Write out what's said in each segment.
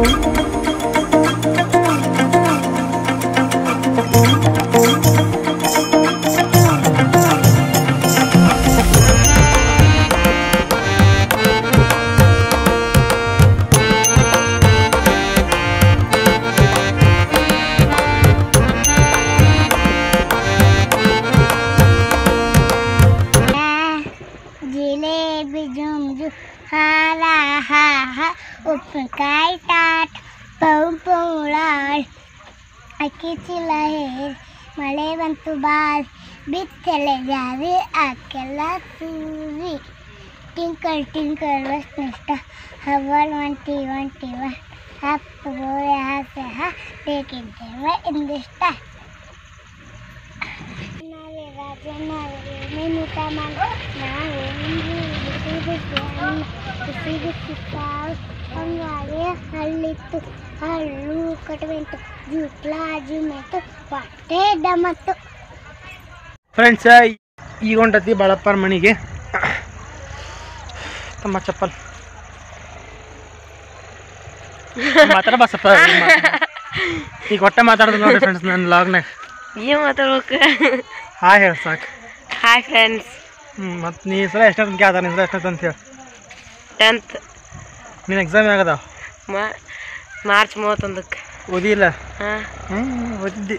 ಜಿಲೇಬಿ ಜುಮ್ಜು ಹಾಲ ಹಾ ಹಾ ಉಪ್ಪಿನಕಾಯಿ ಟಾಟ್ ಪೌಳಾಳ್ ಅಕ್ಕಿ ಚೀಲ ಹೇರ್ ಮಳೆ ಬಂತು ಬಾಲ್ ಬಿತ್ತಲೆ ಜಾರಿ ಆಕೆಲ್ಲ ಸೂರಿ ಟಿಂಕಲ್ ಟಿಂಕಲ್ ಬಸ್ ನಷ್ಟ ಹವಲ್ ಒಂಟಿ ಒಂಟಿ ಒನ್ ಹತ್ತು ಗೋಳೆ ಹಾಸೆ ಹಾ ಬೇಕಿದ್ದೇವೆ ಇಂದಿಷ್ಟ ನಾವೇ ರಾಜ ನಾವೇ ನೇಮಿತ ಮಾಡಿ ನಾವೇ ಬಿಸಿ ಬಿಸಿ ಅನ್ನ ಬಿಸಿ ಬಿಸಿ ಸಾರು ಹಂಗಾಗೆ ಹಳ್ಳಿತ್ತು ಹಳ್ಳು ಕಟವೆಂಟು ಜುಟ್ಲ ಜುಮೆಂಟು ಹೊಟ್ಟೆ ಡಮತ್ತು ಫ್ರೆಂಡ್ಸ್ ಈಗ ಹೊಂಟತಿ ಬಾಳಪ್ಪರ ಮನೆಗೆ ತಮ್ಮ ಚಪ್ಪಲ್ ಮಾತಾಡ ಬಸಪ್ಪ ಈಗ ಹೊಟ್ಟೆ ಮಾತಾಡೋದು ನೋಡಿ ಫ್ರೆಂಡ್ಸ್ ನನ್ನ ಲಾಗ್ನಾಗ ಏನು ಮಾತಾಡ್ಬೇಕು ಹಾಯ್ ಹೇಳಿ ಸಾಕು ಹಾಯ್ ಫ್ರೆಂಡ್ಸ್ ಹ್ಞೂ ಮತ್ತು ನೀ ಸಲ ಎಷ್ಟೊತ್ತು ಕೇಳ್ದ ನಿನ್ನ ಎಷ್ಟೊತ್ತು ಅಂತ ಹೇಳಿ ಟೆಂತ್ ನಿನ್ನ ಎಕ್ಸಾಮ್ ಆಗದಾವ ಮಾರ್ಚ್ ಮೂವತ್ತೊಂದಕ್ಕೆ ಓದಿಲ್ಲ ಹಾಂ ಹ್ಞೂ ಓದಿದ್ದಿ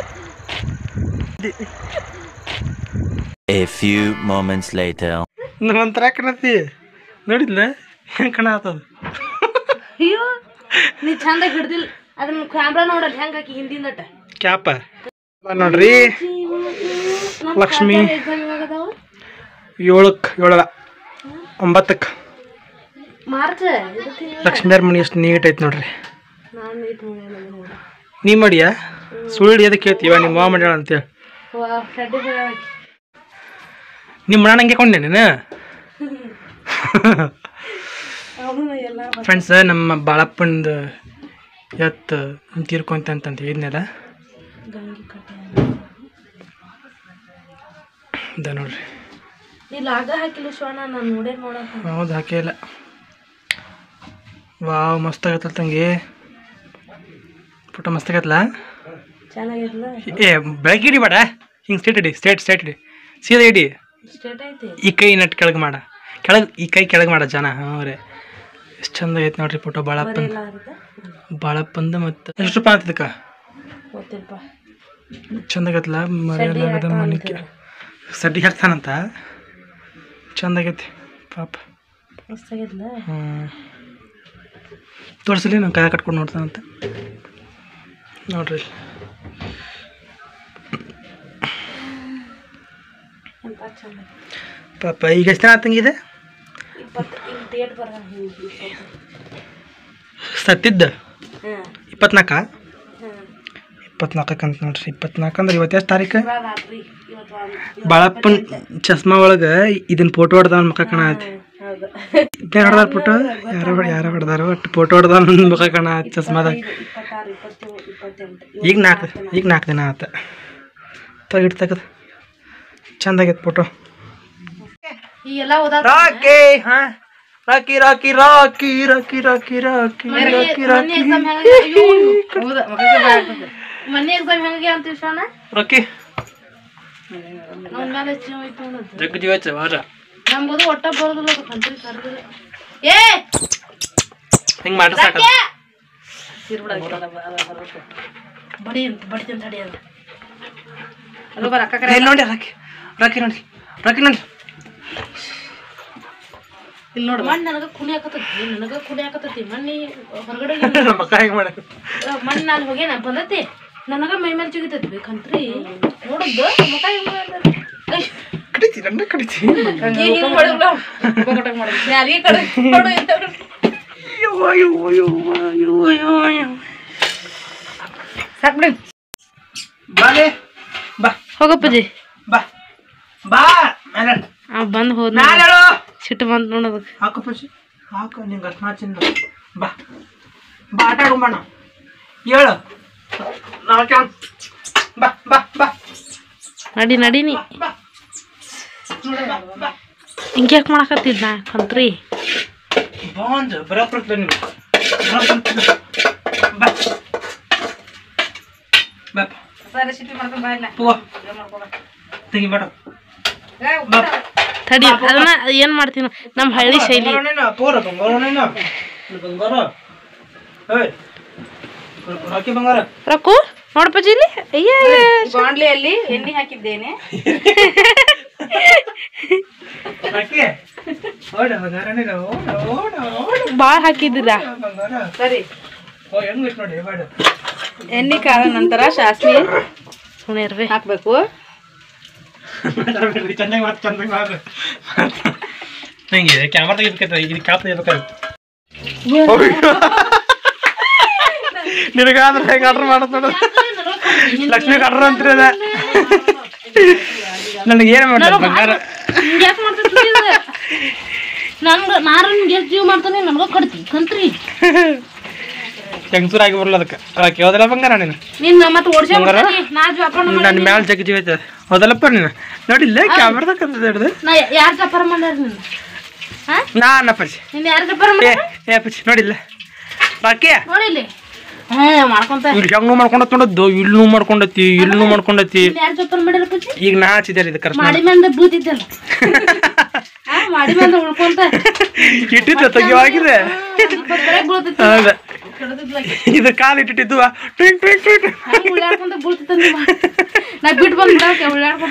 A few moments later. ಒಂಥರ ಕಣತಿ ನೋಡಿದ್ಲ ಹೆಂಗೆ ಕಣ ಆತದ ಅಯ್ಯೋ ನೀ ಚಂದಾಗಿ ಹಿಡ್ದಿಲ್ಲ ಅದನ್ನ ಕ್ಯಾಮ್ರಾ ನೋಡಲ್ಲ ಹೆಂಗೆ ಹಾಕಿ ಹಿಂದಿಂದಟ ಕ್ಯಾಪ ನೋಡ್ರಿ ಲಕ್ಷ್ಮಿ ಏಳಕ್ಕೆ ಏಳಲ್ಲ ಒಂಬತ್ತಕ್ಕೆ ಮಾರ್ಚ್ ಲಕ್ಷ್ಮೀಯವ್ರ ಮನೆ ಎಷ್ಟು ನೀಟ್ ಐತೆ ನೋಡ್ರಿ ನಾನು ಇದು ನೋಡ ನೀ ಮಾಡಿಯಾ ಸುಳ್ಳು ಎದಕ್ಕೆ ಕೇಳ್ತೀವ ನಿಮ್ಮ ಮಾವ ಮಾಡ್ಯಾಳ ಅಂತೇಳಿ ಶಡ್ಡಿ ನಿಮ್ಮ ಮನ ನಂಗೆ ಕೊಂಡೆ ನೀನು ಅವನು ಎಲ್ಲ ಫ್ರೆಂಡ್ಸ್ ನಮ್ಮ ಬಾಳಪ್ಪಂದು ಎತ್ತು ತೀರ್ಕೊಂತ ಅಂತಂತ ಹೇಳಿದ್ನಲ್ಲ ಗಂಗಿ ಕಟ್ಟೆ ಇದ ನೋಡ್ರಿ ನೀ ಲಾಗ ಹಾಕಿಲ್ಲ ಶಿವಣ್ಣ ನಾನು ನೋಡೇ ನೋಡಕ್ಕೆ ಹೌದು ಹಾಕೇ ಇಲ್ಲ ವಾವ್ ಮಸ್ತ್ ಆಗತ್ತಲ್ಲ ತಂಗಿ ಫೋಟೋ ಮಸ್ತ್ ಆಗತ್ತಲ್ಲ ಚೆನ್ನಾಗಿರ್ಲ ಏ ಬೆಳಗ್ಗೆ ಹಿಡಿ ಬೇಡ ಹಿಂಗೆ ಸ್ಟೇಟ್ ಇಡಿ ಸ್ಟೇಟ್ ಸ್ಟೇಟ್ ಇಡಿ ಸೀದಾ ಇಡಿ ಸ್ಟೇಟ್ ಐತಿ ಈ ಕೈ ನಟ್ ಕೆಳಗೆ ಮಾಡ ಕೆಳಗೆ ಈ ಕೈ ಕೆಳಗೆ ಮಾಡ ಜನ ಹ್ಞೂ ರೀ ಎಷ್ಟು ಚಂದ ಐತೆ ನೋಡ್ರಿ ಫೋಟೋ ಬಾಳಪ್ಪನ ಇಲ್ಲ ಅರ್ಧ ಬಾಳಪ್ಪಂದು ಮತ್ತು ಎಷ್ಟು ರೂಪಾಯಿ ಅಂತದಕ್ಕ ಗೊತ್ತಿಲ್ಪ ಚಂದ ಆಗತ್ತಲ್ಲ ಮರೆಯಲಾಗದ ಮನಕ್ಕೆ ಸಡ್ಡಿ ಹಾಕ್ತಾನಂತ ಚಂದ ಆಗೈತಿ ಪಾಪ ಮಸ್ತಾಗಿದ್ಲ ಹ್ಞೂ ತೋರಿಸಲಿ ನಾನು ಕೈ ಕಟ್ಕೊಂಡು ನೋಡ್ತಾನಂತ ನೋಡ್ರಿ ಎಂತ ಚಂದ ಪಾಪ ಈಗ ಎಷ್ಟು ದಿನ ಆತಂಗಿದೆ ಇಪ್ಪತ್ತು ಈಗ ಡೇಟ್ ಬರ ಸತ್ತಿದ್ದ ಹಾಂ ಇಪ್ಪತ್ನಾಲ್ಕ ಹಾಂ ಇಪ್ಪತ್ನಾಲ್ಕಕ್ಕೆ ಅಂತ ನೋಡ್ರಿ ಇಪ್ಪತ್ನಾಲ್ಕು ಅಂದ್ರೆ ಇವತ್ತು ಎಷ್ಟು ತಾರೀಕು ರಾತ್ರಿ ಇವತ್ತು ಒಂದು- ಬಾಳಪ್ಪನ್ ಚಸ್ಮಾ ಒಳಗೆ ಇದನ್ನ ಫೋಟೋ ಹೊಡೆದ ಮುಖ ಕಾಣತಿ ಹೌದು ಯಾರು ಹೊಡೆದಾರ ಫೋಟೋ ಯಾರೋ ಯಾರೋ ಹೊಡೆದಾರ ಒಟ್ಟು ಫೋಟೋ ಹೊಡೆದ ಮುಖ ಕಾಣ ಚಸ್ಮಾದಾಗ ಇಪ್ಪತ್ತಾರು ಇಪ್ಪತ್ತೇಳು ಇಪ್ಪತ್ತೆಂಟು ಈಗ ನಾಲ್ಕು ಈಗ ನಾಲ್ಕು ದಿನ ಆತ ತೆಗಿಟ್ಟು ತೆಗೆದು ಚಂದ ಆಗೈತೆ ಫೋಟೋ ಈ ಎಲ್ಲ ಓದಾ ರಾಕಿ ಹಾ Rocky Rocky Rocky Rocky Rocky Rocky Rocky Rocky exam ಮೊನ್ನೆ ಎಕ್ಸಾಮ್ ಹೆಂಗೆ ಅಂತೀವಿ ಶಾನ ರಾಕಿ ಅವ್ನ ಮೇಲೆ ಜೀವ ಐತೆ ನೋಡೋದು ಜಗ್ ಜೀವಚ್ಚ ವಾರ ನಮ್ಗದು ಒಟ್ಟ ಬರೋದಿಲ್ಲ ಅದು ಕಂತ್ರಿ ಕರ್ದಿಲ್ಲ ಏ ಹಿಂಗೆ ಮಾಡ್ರೆ ಸಾಕ ಇರ್ಬಿಡ ಬಡಿ ಅಂತ ಬಡಿ ಅಂತ ತಡಿ ಅದು ಅದು ಬರ ಅಕ್ಕ ಇಲ್ಲಿ ನೋಡಿ ರಾಕಿ ರಾಕಿ ನೋಡಿ ರಾಕಿ ನೋಡಿ ಇಲ್ಲಿ ನೋಡು ಮಣ್ಣು ನನಗೆ ಕುಣಿ ಹಾಕತೈತಿ ನನಗೆ ಕುಣಿ ಹಾಕತೈತಿ ಮಣ್ಣಿ ಹೊರಗಡೆ ಮಕ್ಕ ಹೆಂಗೆ ಮಾಡ ಮಣ್ಣು ನಾನು ಹೋಗೇನ ಬಂದೈತಿ ನನಗ ಮೈ ಮೇಲೆ ಜಿಗಿತೈತಿ ಬೇಕಂತ್ರಿ ನೋಡದ್ದು ಮುಖ ಹಿಂಗ್ ಮಾಡ್ದಲ್ಲ. ಐ, ಕಡಿತಿ ನನ್ನ ಕಡಿತಿ ಈ ಹಿಂಗ್ ಮಾಡಿದ್ಲ? ಬೊಗಟ ಮಾಡಿದ್ಲ. ನಾಲಿಗೆ ಕಡೆ ನೋಡು ಇಂಥ ಕಡೆ. ಸಾಕ್ ಬಿಡಿ ಬಾಲೆ ಬಾ ಹೋಗಪ್ಪಜಿ ಬಾ ಬಾ ಮೇಲೆ ಆ ಬಂದ್ ಹೋದ್ ಮೇಲೆ ಹೇಳು ಸಿಟ್ಟು ಬಂತ್ ನೋಡೋದಕ್ಕೆ ಹಾಕು ಪಶಿ ಹಾಕು ನಿಂಗೆ ಅಷ್ಟು ಮಾಚಿಂದ ಬಾ ಬಾ ಆಟ ಆಡು ಬಣ್ಣ ಹೇಳು ನಾವು ಕೇಳ ಬಾ ಬಾ ಬಾ ನಡಿ ನಡೀನಿ ಬಾ ಬಾ ಹಿಂಗ್ಯಾಕ್ ಮಾಡಕತ್ತಿದ್ ನಾ ಕಂತ್ರಿ ಬಾಂದ್ ಬರಪ್ರತ್ ನೀವು ಬಾ ಬಾ ರೆಸಿಪಿ ಮಾಡ್ಕೊಂಡು ಬಾ ಇಲ್ಲ ತಗೋ ಮಾಡ್ಕೊ ಬಾ. ತೆಗಿ ಬೇಡ ಏ, ಉಪ್ಪಿಟ್ಟು. ತಡಿ ಅದನ್ನ ಏನ್ ಮಾಡ್ತೀನಿ ನಮ್ಮ ಹಳ್ಳಿ ಶೈಲಿ ಬಂಗಾರನೇನ ತೋರ ಬಂಗಾರನೇನ ಇದು ಬಂಗಾರ ಏಯ್ ಹಾಕಿ ಬಂಗಾರ ರೊಕ್ಕು ನೋಡಪ್ಪಾಜಿ ಇಲ್ಲಿ ಅಯ್ಯ ಅಯ್ಯ. ಬಾಂಡ್ಲಿಯಲ್ಲಿ ಎಣ್ಣೆ ಹಾಕಿದ್ದೇನೆ ಹಾಕಿ ಓಡ ಬಂಗಾರನೇನ ಓಡ ಓಡ ಓಡ ಬಾಳ್ ಹಾಕಿದ್ದಿಲ್ಲ ಬಂಗಾರ ಸರಿ ಓ ಹೆಂಗ್ ನೋಡಿ ಬೇಡ ಎಣ್ಣೆ ಕಾದ ನಂತರ ಸಾಸಿವೆ ಸುಣೀರ್ವಿ ಹಾಕ್ಬೇಕು ಚೆನ್ನಾಗಿ ಮಾತು ಚೆನ್ನಾಗಿ ಮಾತು ನಂಗೆ ಕ್ಯಾಮ್ರಾ ತೆಗಿಬೇಕಾಯ್ತು ಇದು ಕ್ಯಾಪ್ ತೆಗಿಬೇಕಾಯ್ತು ನಿನಗಾದ್ರೆ ಹೆಂಗೆ ಆರ್ಡರ್ ಮಾಡತ್ ನೋಡು ಲಕ್ಷ್ಮಿ ಆರ್ಡರ್ ಅಂತೀರಿ ಅದ ನನಗೆ ಏನು ಮಾಡ್ತಾರೆ ಬಂಗಾರ ಯಾಕೆ ಮಾಡ್ತೀನಿ ನನ್ಗ ನಾರು ಎಷ್ಟು ಜೀವ ಮಾಡ್ತಾನೆ ನನಗ ಕಡ್ತಿ ಕಂತ್ರಿ ಹೆಂಗಸೂರು ಆಗಿ ಬರಲ್ಲ ಅದಕ್ಕೆ ಅದಕ್ಕೆ ಯಾವ್ದಲ್ಲ ಬಂಗಾರ ನೀನು ನಿನ್ನ ಮತ್ತೆ ಓಡ್ಸೇ ಬಂಗಾರ? ನಾ ವ್ಯಾಪಾರ ನನ್ನ ಮ್ಯಾಲ ಜಗ್ಗಿ ಜೀವ ಐತೆ ಹೌದಲ್ಲಪ್ಪ ನೀನು ನೋಡಿಲ್ಲ ಕ್ಯಾಮ್ರಾದಾಗ ಅಂತ ಹಿಡ್ದು ನಾ ಯಾರು ವ್ಯಾಪಾರ ಮಾಡ್ಯಾರ ನಿನ್ನ ಹಾ ನಾನು ಅಪ್ಪಾಜಿ ನಿನ್ನ ಯಾರು ವ್ಯಾಪಾರ ಏ ಮಾಡ್ಯಾರ ಏ ಅಪ್ಪಾಜಿ ನೋಡಿಲ್ಲ ಬಾಕಿ ನೋಡಿಲ್ಲಿ ಹಾ ಮಾಡ್ಕೊಂತ ಇಲ್ಲಿ ಹೆಂಗ್ ಮಾಡ್ಕೊಂಡತ್ ನೋಡದ್ದು ಇಲ್ಲೂ ಮಾಡ್ಕೊಂಡತಿ ಇಲ್ಲೂ ಮಾಡ್ಕೊಂಡತಿ ಯಾರು ವ್ಯಾಪಾರ ಮಾಡ್ಯಾರ ಪಚ್ಚಿ ಈಗ ನಾ ಹಚ್ಚಿದ್ದಾರೆ ಇದು ಕರ್ಸ್ ಮಾಡಿ ಮಂದ ಬೂತಿದ್ದಲ್ಲ ಹಾ ಮಾಡಿ ಮಂದ ಉಳ್ಕೊಂತ ಇಟ್ಟಿತ್ತು ತೆಗಿವಾಗಿದೆ ಇಪ್ಪತ್ತು ಬರೇ ಬೀಳ್ತೈತಿ ಹೌದ ಕಡ್ದಿದ್ಲ ಇದು ಕಾಲು ಇಟ್ಟಿಟ್ಟಿದ್ದು ಟ್ವಿಂಗ್ ಟ್ವಿಂಗ್ ಟ್ವಿಂಗ್ ಹಂಗೆ ಉಳ್ಳಾಡ್ಕೊಂತ ಬೀಳ್ತೈತಿ ನಾ ಬಿಟ್ಟು ಬಂದು ಬಿಡಕ್ಕೆ ಉಳ್ಳಾಡ್ಕೊಂತ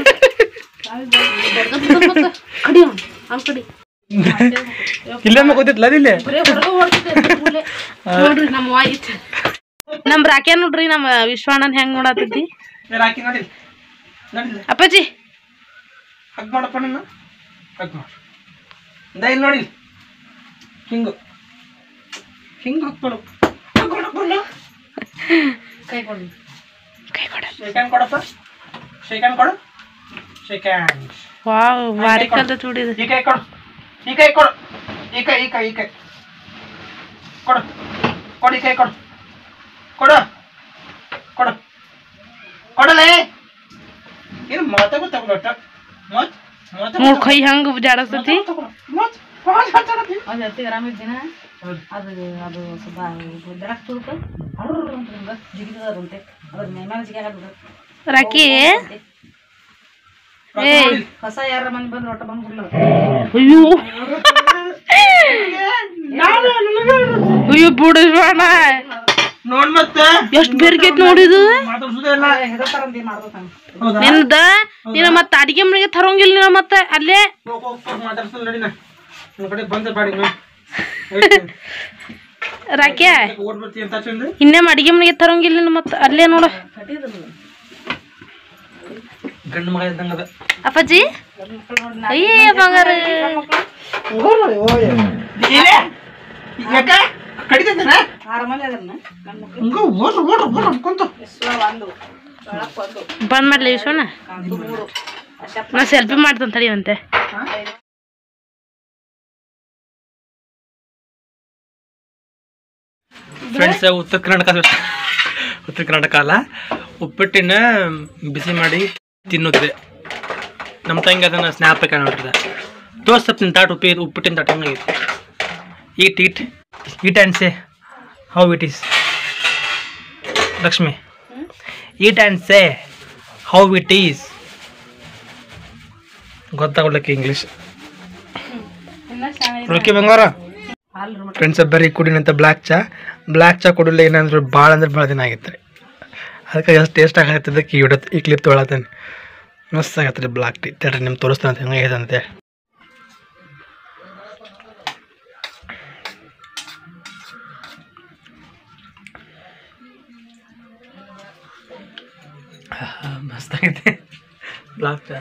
ಕಡಿ ಅವ್ನು ಅವ್ನ್ ಕಡಿ ಇಲ್ಲೊಮ್ಮೆ ಗೊತ್ತಿತ್ತಲ್ಲ ಅದಿಲ್ಲ ಬರೇ ಹೊರಗೆ ಓಡ್ತೈತೆ ಕೂಲೆ. ನೋಡ್ರಿ ನಮ್ಮ ವಾಯಿತ್ ನಮ್ ರಾಕ್ಯ ನೋಡ್ರಿ ನಮ್ಮ ವಿಶ್ವಾಣನ್ ಹೆಂಗ್ ನೋಡತೈತಿ ಹಾಕಿ ನೋಡಿಲ್ಲ ನೋಡಿಲ್ಲ ಅಪ್ಪಾಜಿ ಹಗ್ ಮಾಡಪ್ಪ ನನ್ನ ಹಗ್ ಮಾಡು ಇಂದ ಇಲ್ಲಿ ನೋಡಿ ಹಿಂಗು ಹಿಂಗ್ ಹಗ್ ಮಾಡು ಹಗ್ ಮಾಡಪ್ಪ ಕೈ ಕೊಡಿ ಕೈ ಕೊಡ ಶೇಕ್ ಹ್ಯಾಂಡ್ ಕೊಡಪ್ಪ ಶೇಕ್ ಹ್ಯಾಂಡ್ ಕೊಡು ಶೇಕ್ ಹ್ಯಾಂಡ್ ವಾವ್ ಭಾರಿ ಕಲ್ತ ಚೂಡಿದ ಈ ಕೈ ಕೊಡು ಈ ಕೈ ಕೊಡು ಈ ಕೈ ಈ ಕೈ ಈ ಕೈ ಕೊಡು ಕೊಡು ಈ ಕೈ ಕೊಡು ಕೊಡು ಕೊಡು ಕೊಡಲೇ ಏನು ಮಾತಾಗೋ ತಗೊಳಟ ಮತ್ ನೋಡ್ ಕೈ ಹಂಗ ಜಾಡಸ್ತೈತಿ ಮತ್ ಮತ್ ಮಾತಾಡತ್ತಿ ಅದು ಹತ್ತು ಗ್ರಾಮ್ ಇದ್ದಿನ ಅದು ಅದು ಸ್ವಲ್ಪ ದ್ರಾಕ್ಷಿ ತುರ್ಕ ಅಂತ ಜಿಗಿದಂತೆ ಅದ್ರ ಮೇಲೆ ಜಿಗಾಗದ ರಾಕಿ ಏಯ್ ಹೊಸ ಯಾರ ಮಂದಿ ಬಂದು ಒಟ್ಟ ಬಂದು ಬಿಡ್ಲ ಅಯ್ಯೋ ಅಯ್ಯೋ ಬಿಡು ವಿಶ್ವಾಣ ನೋಡ್ ಮತ್ತ ಎಷ್ಟ್ ಬೇರ್ಗೈತ್ ನೋಡಿದು ಮಾತಾಡ್ಸುದೇ ಇಲ್ಲ ಹೆದರ್ತಾರಂತ ಏನ್ ಮಾಡ್ಬೇಕು ಹೌದಾ ನಿಂದ ನೀನ ಮತ್ತ ಅಡಿಗೆ ಮನೆಗೆ ತರೋಂಗಿಲ್ಲ ನೀನ ಮತ್ತ ಅಲ್ಲೇ ಹೋಗ್ ಹೋಗ್ ಹೋಗ್ ಮಾತಾಡ್ಸಲ್ಲ ನಡಿ ನಾ ನನ್ನ ಕಡೆ ಬಂದ ಬಾಡಿ ನಾ ರಾಕ್ಯ ಓಡ್ ಬರ್ತಿ ಅಂತ ಚಂದ ಇನ್ನೇಮ್ ಅಡಿಗೆ ಮನೆಗೆ ತರೋಂಗಿಲ್ಲ ನೀನು ಮತ್ತ ಅಲ್ಲೇ ನೋಡ ಗಂಡು ಮಗ ಇದ್ದಂಗದ ಅಪ್ಪಾಜಿ ಅಯ್ಯೇ ಬಂಗಾರ ಯಾಕ ಕಡಿತೈತನ ಆರು ಮಂದಿ ಅದನ್ನ ನನ್ನ ಮಕ್ಳು ಹಂಗ ಓಡ್ರ ಓಡ್ರ ಓಡ್ರ ಅನ್ಕೊಂತ ವಿಶ್ವ ಒಂದು ಒಳಕ್ ಒಂದು ಬಂದ್ ಮಾಡ್ಲಿ ವಿಶ್ವನ ಕಾಂತು ಮೂರು ಅಶಪ್ ನಾ ಸೆಲ್ಫಿ ಮಾಡ್ತಾನೆ ತಡಿವಂತೆ ಫ್ರೆಂಡ್ಸ್ ಉತ್ತರ ಕರ್ನಾಟಕ ಉತ್ತರ ಕರ್ನಾಟಕ ಅಲ್ಲ ಉಪ್ಪಿಟ್ಟಿನ ಬಿಸಿ ಮಾಡಿ ತಿನ್ನುತ್ತೆ ನಮ್ಮ ತಂಗಿ ಅದನ್ನು ಸ್ನ್ಯಾಪ್ ಹಾಕಿ ನೋಡ್ರಿದೆ ತೋರ್ಸಪ್ಪ ತಾಟ್ ಉಪ್ಪಿ ಉಪ್ಪಿಟ್ಟಿನ ತಾಟ್ ಹಂಗಾಗಿತ್ತು eat eat eat and say how it is Lakshmi eat and say how it is ಗೊತ್ತಾಗ್ಲಿಕ್ಕೆ ಇಂಗ್ಲೀಷ್ ಇನ್ನ ಶಾಣೆ ಓಕೆ ಬಂಗಾರ ಹಾಲು ಫ್ರೆಂಡ್ಸ್ ಬರೀ ಕುಡಿನಂತ ಬ್ಲ್ಯಾಕ್ ಚಾ ಬ್ಲ್ಯಾಕ್ ಚಾ ಕುಡಿಲ್ಲ ಏನಂದ್ರೆ ಭಾಳ ಅಂದ್ರೆ ಭಾಳ ದಿನ ಆಗೈತೆ ರೀ ಅದಕ್ಕೆ ಎಷ್ಟು ಟೇಸ್ಟ್ ಆಗತ್ತದಕ್ಕೆ ಈ ವಿಡಿಯೋ ಈ ಕ್ಲಿಪ್ ತೊಗೊಳತ್ತೇನೆ ಮಸ್ತ್ ಆಗತ್ತೆ ರೀ ಬ್ಲ್ಯಾಕ್ ಟೀ ತಡ್ರಿ ನಿಮ್ಗೆ ತೋರಿಸ್ತಾನಂತೆ ಹೆಂಗಾಗೈತೆ ಅಂತೆ ಆಹಾ, ಮಸ್ತ್ ಆಗೈತೆ ಬ್ಲ್ಯಾಕ್ ಚಾ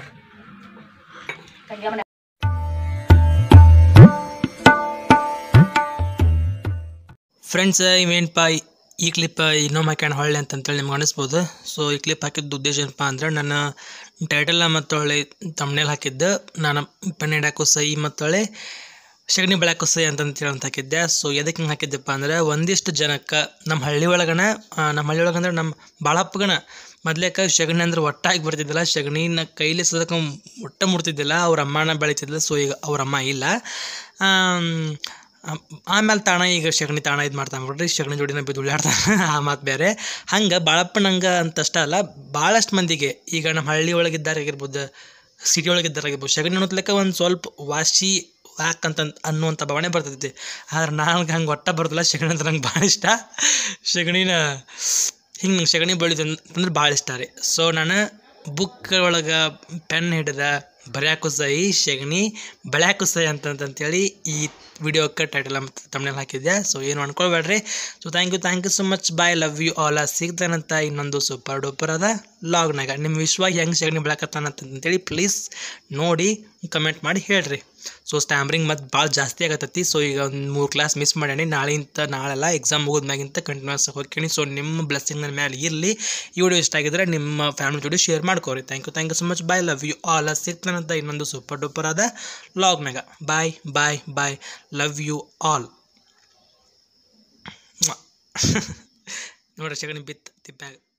ಫ್ರೆಂಡ್ಸ್ ಇವೇನಪ್ಪ ಈ ಕ್ಲಿಪ್ ಇನ್ನೊಮ್ಮೆ ಹಾಕ್ಯಾಣ ಹೊಳ್ಳೆ ಅಂತಂತೇಳಿ ನಿಮ್ಗೆ ಅನಿಸ್ಬೋದು ಸೊ ಈ ಕ್ಲಿಪ್ ಹಾಕಿದ್ದು ಉದ್ದೇಶ ಏನಪ್ಪ ಅಂದ್ರೆ ನನ್ನ ಟೈಟಲ್ ಮತ್ತು ಹೊಳ್ಳೆ ತಮ್ಮನೇಲಿ ಹಾಕಿದ್ದೆ ನಾನು ಪೆನ್ ಹಿಡ್ಯಾಕೋ ಸೈ ಮತ್ತು ಹೊಳ್ಳೆ ಸಗಣಿ ಬೆಳ್ಯಾಕೋ ಸೈ ಅಂತಂತೇಳಿ ಅಂತ ಹಾಕಿದ್ದೆ ಸೊ ಎದಕ್ಕೆ ಹಿಂಗೆ ಹಾಕಿದ್ದೆಪ್ಪ ಅಂದ್ರೆ ಒಂದಿಷ್ಟು ಜನಕ್ಕೆ ನಮ್ಮ ಹಳ್ಳಿ ಒಳಗನ ಆ, ನಮ್ಮ ಹಳ್ಳಿ ಒಳಗಂದ್ರೆ ನಮ್ಮ ಭಾಳಪ್ಪಗನ ಮೊದ್ಲೇಕ ಸಗಣಿ ಅಂದ್ರೆ ಒಟ್ಟಾಗಿ ಬರ್ತಿದ್ದಿಲ್ಲ ಸಗಣಿನ ಕೈಲಿ ಸದಕ ಒಟ್ಟ ಮುಡ್ತಿದ್ದಿಲ್ಲ ಅವ್ರ ಅಮ್ಮನ ಬೆಳಿತಿದ್ದಿಲ್ಲ ಸೊ ಈಗ ಅವ್ರ ಅಮ್ಮ ಇಲ್ಲ ಆಮ್, ಆಮೇಲೆ ತಾಣ ಈಗ ಸಗಣಿ ತಾಣ ಇದು ಮಾಡ್ತಾನೆ ಬಿಡ್ರಿ ಸಗಣಿ ಜೋಡಿನ ಬಿದ್ದು ಉಳ್ಳಾಡ್ತಾನೆ ಆ ಮಾತು ಬೇರೆ ಹಂಗೆ ಭಾಳಪ್ಪನಂಗೆ ಅಂತಷ್ಟೇ ಅಲ್ಲ ಭಾಳಷ್ಟು ಮಂದಿಗೆ ಈಗ ನಮ್ಮ ಹಳ್ಳಿ ಒಳಗಿದ್ದಾರಾಗಿರ್ಬೋದು ಸಿಟಿ ಒಳಗಿದ್ದಾರಾಗಿರ್ಬೋದು ಸಗಣಿ ಅನ್ನೋದ್ಲೆಕ್ಕ ಒಂದು ಸ್ವಲ್ಪ ವಾಸಿ ಯಾಕಂತ ಅನ್ನುವಂಥ ಭಾವನೆ ಬರ್ತೈತಿ ಆದ್ರೆ ನನಗೆ ಹಂಗೆ ಒಟ್ಟ ಬರೋದಿಲ್ಲ ಸಗಣಿ ಅಂದ್ರೆ ನಂಗೆ ಭಾಳ ಇಷ್ಟ ಸಗಣಿನ ಹಿಂಗೆ ನಂಗೆ ಸಗಣಿ ಬೆಳೆದು ಅಂದ್ರೆ ಭಾಳ ಇಷ್ಟ ರೀ ಸೊ ನಾನು ಬುಕ್ ಒಳಗೆ ಪೆನ್ ಹಿಡಿದ ಬರ್ಯಾಕು ಸೈ ಸಗಣಿ ಬೆಳ್ಯಾಕು ಸೈ ಅಂತಂತಂತೇಳಿ ಈ ವಿಡಿಯೋಕ್ಕೆ ಟೈಟಲ್ ಮತ್ತು ತಮ್ಮನೇಲಿ ಹಾಕಿದ್ದೆ ಸೊ ಏನು ಅನ್ಕೊಳ್ಬೇಡ್ರಿ so thank you thank you so much bye love you all ಸಿಗ್ತಾನಂತ ಇನ್ನೊಂದು ಸೂಪರ್ ಡೂಪರ್ ಅದ ಲಾಗ್ನಾಗ ನಿಮ್ಮ ವಿಶ್ವ ಹೆಂಗೆ ಸಗಣಿ ಬೆಳಕತ್ತಾನಂತಂತೇಳಿ ಪ್ಲೀಸ್ ನೋಡಿ ಕಮೆಂಟ್ ಮಾಡಿ ಹೇಳ್ರಿ ಸೊ ಸ್ಟ್ಯಾಂಬ್ರಿಂಗ್ ಮತ್ತು ಭಾಳ ಜಾಸ್ತಿ ಆಗತ್ತೈತಿ ಸೊ ಈಗ ಒಂದು ಮೂರು ಕ್ಲಾಸ್ ಮಿಸ್ ಮಾಡೀನಿ ನಾಳೆಯಿಂದ ನಾಳೆಲ್ಲ ಎಕ್ಸಾಮ್ ಮುಗಿದ್ಮ್ಯಾಗಿಂತ ಕಂಟಿನ್ಯೂಸ್ ಹೋಗ್ತೀನಿ ಸೊ ನಿಮ್ಮ ಬ್ಲೆಸ್ಸಿಂಗ್ ನನ್ನ ಮೇಲೆ ಇರಲಿ ಈ ವಿಡಿಯೋ ಇಷ್ಟ ಆಗಿದ್ರೆ ನಿಮ್ಮ ಫ್ಯಾಮಿಲಿ ಜೊತೆ ಶೇರ್ ಮಾಡ್ಕೋರಿ thank you thank you so much bye love you all ಸಿಗ್ತಾನಂತ ಇನ್ನೊಂದು ಸೂಪರ್ ಡೂಪರ್ ಆದ ಲಾಗ್ನಾಗ bye bye bye love you all ನೋಡ್ರಿ ಸಗಣಿ ಬಿತ್ತು ತಿಪ್ಪ್ಯಾಗ